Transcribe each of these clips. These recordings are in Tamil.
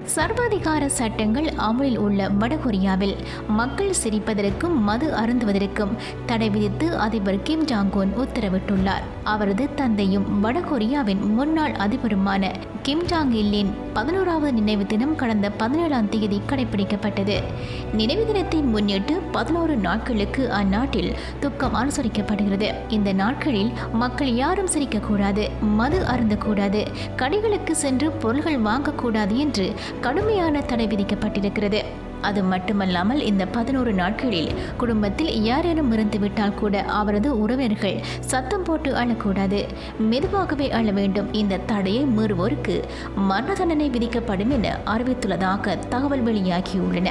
சர்வாதிகார சட்டங்கள் அமலில் உள்ள வடகொரியாவில் மக்கள் சிரிப்பதற்கும் மது அருந்துவதற்கும் தடை விதித்து அதிபர் கிம் ஜாங் உன் உத்தரவிட்டுள்ளார் அவரது தந்தையும் வடகொரியாவின் முன்னாள் அதிபருமான கிம் ஜாங் இல்லின் பதினோராவது நினைவு தினம் கடந்த பதினேழாம் தேதி கடைபிடிக்கப்பட்டது நினைவு தினத்தை முன்னிட்டு பதினோரு நாட்களுக்கு அந்நாட்டில் துக்கம் அனுசரிக்கப்படுகிறது இந்த நாட்களில் மக்கள் யாரும் சிரிக்கக்கூடாது மது அருந்தக்கூடாது கடைகளுக்கு சென்று பொருள்கள் வாங்கக்கூடாது என்று கடுமையான தடை விதிக்கப்பட்டிருக்கிறது அது மட்டுமல்லாமல் இந்த பதினோரு நாட்களில் குடும்பத்தில் யாரேனும் இறந்துவிட்டால் கூட அவரது உறவினர்கள் சத்தம் போட்டு அழக்கூடாது மெதுவாகவே அழ வேண்டும் இந்த தடையை மீறுவோருக்கு மரண தண்டனை விதிக்கப்படும் என அறிவித்துள்ளதாக தகவல் வெளியாகியுள்ளன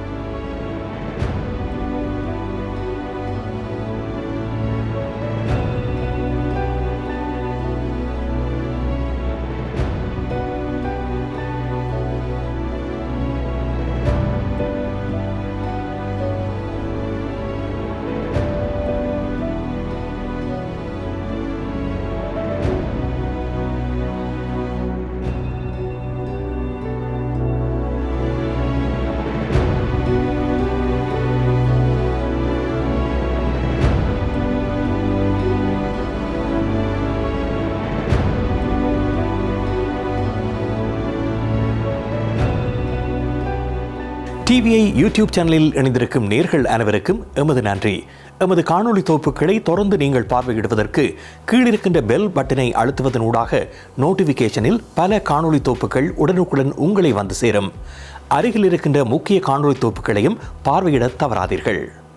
டிவிஐ யூடியூப் சேனலில் இணைந்திருக்கும் நேர்கள் அனைவருக்கும் எமது நன்றி எமது காணொளி தொகுப்புகளை தொடர்ந்து நீங்கள் பார்வையிடுவதற்கு கீழிருக்கின்ற பெல் பட்டனை அழுத்துவதனூடாக நோட்டிஃபிகேஷனில் பல காணொளி தொகுப்புகள் உடனுக்குடன் உங்களை வந்து சேரும் அருகில் இருக்கின்ற முக்கிய காணொளி தொகுப்புகளையும் பார்வையிட தவறாதீர்கள்